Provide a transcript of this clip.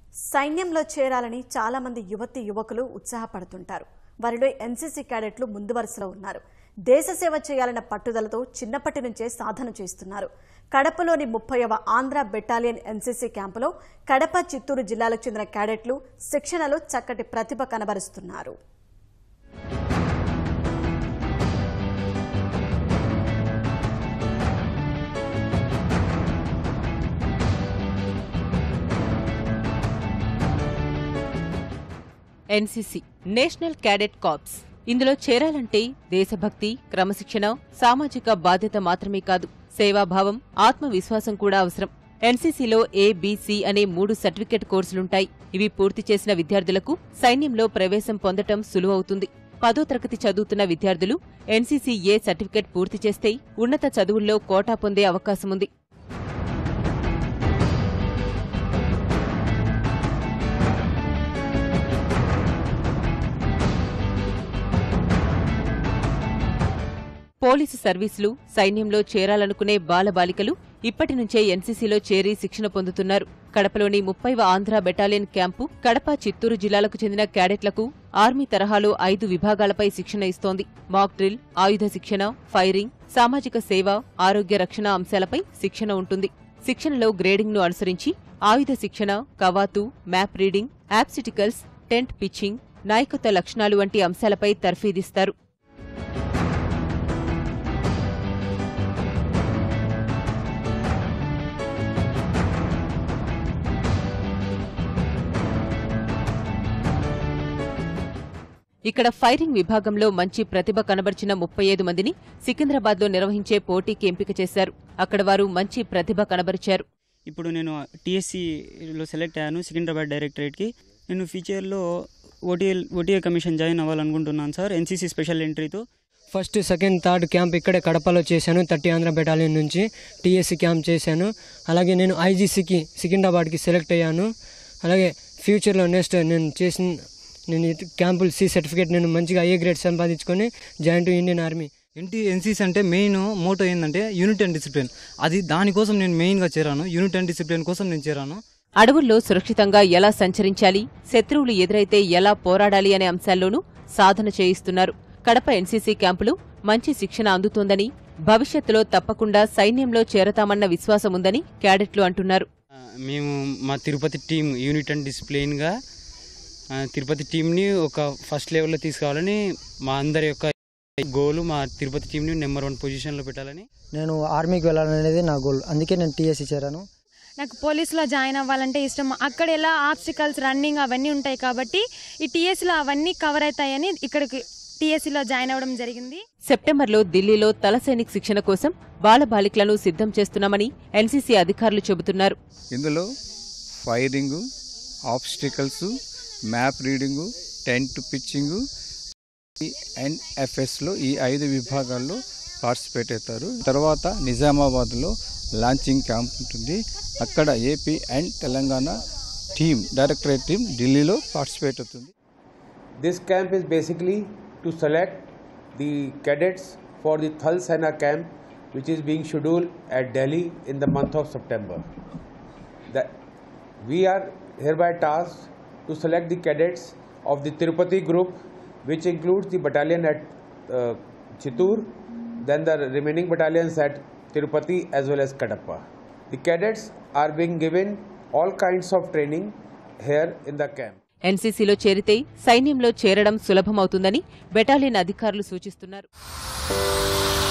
సైన్యంలో చేరాలని చాలా మంది యువతి యువకులు ఉత్సాహపడుతుంటారు వారిలో ఎన్సీసీ క్యాడెట్లు ముందు వరుసలో ఉన్నారు దేశ సేవ చేయాలన్న పట్టుదలతో చిన్నప్పటి నుంచే సాధన చేస్తున్నారు కడపలోని ముప్పైవ ఆంధ్ర బెటాలియన్ ఎన్సీసీ క్యాంపులో కడప చిత్తూరు జిల్లాలకు చెందిన క్యాడెట్లు శిక్షణలో చక్కటి ప్రతిభ కనబరుస్తున్నారు ఎన్సీసీ నేషనల్ క్యాడెట్ కార్ప్స్ ఇందులో చేరాలంటే దేశభక్తి క్రమశిక్షణ సామాజిక బాధ్యత మాత్రమే కాదు సేవాభావం ఆత్మవిశ్వాసం కూడా అవసరం ఎన్సీసీలో ఏ బి, సి అనే మూడు సర్టిఫికెట్ కోర్సులుంటాయి ఇవి పూర్తి చేసిన విద్యార్థులకు సైన్యంలో ప్రవేశం పొందటం సులువవుతుంది పదో తరగతి చదువుతున్న విద్యార్థులు ఎన్సీసీ ఏ సర్టిఫికెట్ పూర్తి చేస్తే ఉన్నత చదువుల్లో కోటా పొందే అవకాశముంది పోలీసు సర్వీసులు సైన్యంలో చేరాలనుకునే బాలబాలికలు ఇప్పటి నుంచే ఎన్సీసీలో చేరి శిక్షణ పొందుతున్నారు కడపలోని ముప్పైవ ఆంధ్ర బెటాలియన్ క్యాంపు కడప చిత్తూరు జిల్లాలకు చెందిన క్యాడెట్లకు ఆర్మీ తరహాలో ఐదు విభాగాలపై శిక్షణ ఇస్తోంది మాక్ డ్రిల్ ఆయుధ శిక్షణ ఫైరింగ్ సామాజిక సేవ ఆరోగ్య రక్షణ అంశాలపై శిక్షణ ఉంటుంది శిక్షణలో గ్రేడింగ్ ను అనుసరించి ఆయుధ శిక్షణ కవాతు map reading obstacles tent pitching నాయకత్వ లక్షణాలు వంటి అంశాలపై తర్ఫీదిస్తారు ఇక్కడ ఫైరింగ్ విభాగంలో మంచి ప్రతిభ కనబర్చిన ముప్పై ఐదు మందిని సికింద్రాబాద్లో నిర్వహించే పోటీకి ఎంపిక చేశారు అక్కడ వారు మంచి ప్రతిభ కనబరిచారు ఇప్పుడు నేను టీఎస్సీలో సెలెక్ట్ అయ్యాను సికింద్రాబాద్ డైరెక్టరేట్కి నేను ఫ్యూచర్లో ఓటీఎల్ ఓటీఏ కమిషన్ జాయిన్ అవ్వాలనుకుంటున్నాను సార్ ఎన్సీసీ స్పెషల్ ఎంట్రీతో ఫస్ట్ సెకండ్ థర్డ్ క్యాంప్ ఇక్కడే కడపలో చేశాను థర్టీ ఆంధ్ర బెటాలియన్ నుంచి టీఎస్సీ క్యాంప్ చేశాను అలాగే నేను ఐజీసీకి సికింద్రాబాద్కి సెలెక్ట్ అయ్యాను అలాగే ఫ్యూచర్లో నెక్స్ట్ నేను చేసిన నేను ఈ క్యాంపులు సి సర్టిఫికేట్ నేను మంచిగా ఏ గ్రేడ్ సంపాదించుకొని జాయిన్ టు ఇండియన్ ఆర్మీ ఎన్టీ ఎన్సీసీ అంటే మెయిన్ మోటో ఏంటంటే యూనిట్ అండ్ డిసిప్లిన్ అది దానికోసం నేను మెయిన్గా చేరాను యూనిట్ అండ్ డిసిప్లిన్ కోసం నేను చేరాను అడవుల్లో సురక్షితంగా ఎలా సంచరించాలి శత్రువులు ఎదురైతే ఎలా పోరాడాలి అనే అంశాల్లోనూ సాధన చేయిస్తున్నారు కడప ఎన్సీసీ క్యాంపులో మంచి శిక్షణ అందుతోందని భవిష్యత్తులో తప్పకుండా సైన్యంలో చేరతామన్న విశ్వాసముందని క్యాడెట్లు అంటున్నారు ఆ, మేము మా తిరుపతి టీం యూనిట్ అండ్ డిసిప్లిన్గా ఆ, తిరుపతి టీంని ఒక ఫస్ట్ లెవెల్లో తీసుకురావాలని మా అందరి యొక్క గోలు మా తిరుపతి టీంని నెంబర్ వన్ పొజిషన్లో పెట్టాలని నేను ఆర్మీకి వెళ్ళాలనేది నా గోల్ అందుకే నేను టీఎస్సీ చేరాను నాకు పోలీసులో జాయిన్ అవ్వాలంటే ఇష్టం అక్కడ ఎలా ఆబ్స్టికల్స్ రన్నింగ్ అవన్నీ ఉంటాయి కాబట్టి ఈ టీఎస్సీలో అవన్నీ కవర్ అవుతాయని ఇక్కడికి టీఎస్సీలో జాయిన్ అవ్వడం జరిగింది సెప్టెంబర్లో ఢిల్లీలో తల సైనిక్ శిక్షణ కోసం బాలబాలికలను సిద్ధం చేస్తున్నామని ఎన్సీసీ అధికారులు చెబుతున్నారు ఇందులో firing obstacles map reading tent pitching and ఎఫ్ఎస్లో ఈ ఐదు విభాగాల్లో పార్టిసిపేట్ అవుతారు తర్వాత నిజామాబాద్లో లాంచింగ్ క్యాంప్ ఉంటుంది అక్కడ AP and Telangana team directorate team ఢిల్లీలో పార్టిసిపేట్ అవుతుంది This camp is basically to select the cadets for the Thal Sena camp, which is being scheduled at Delhi in the month of September. That we are hereby tasked to select the cadets of the Tirupati group, which includes the battalion at uh, Chittur, then the remaining battalions at Tirupati as well as Kadapa. The cadets are being given all kinds of training here in the camp. ఎన్సీసీలో చేరితే సైన్యంలో చేరడం సులభమవుతుందని battalion అధికారులు సూచిస్తున్నారు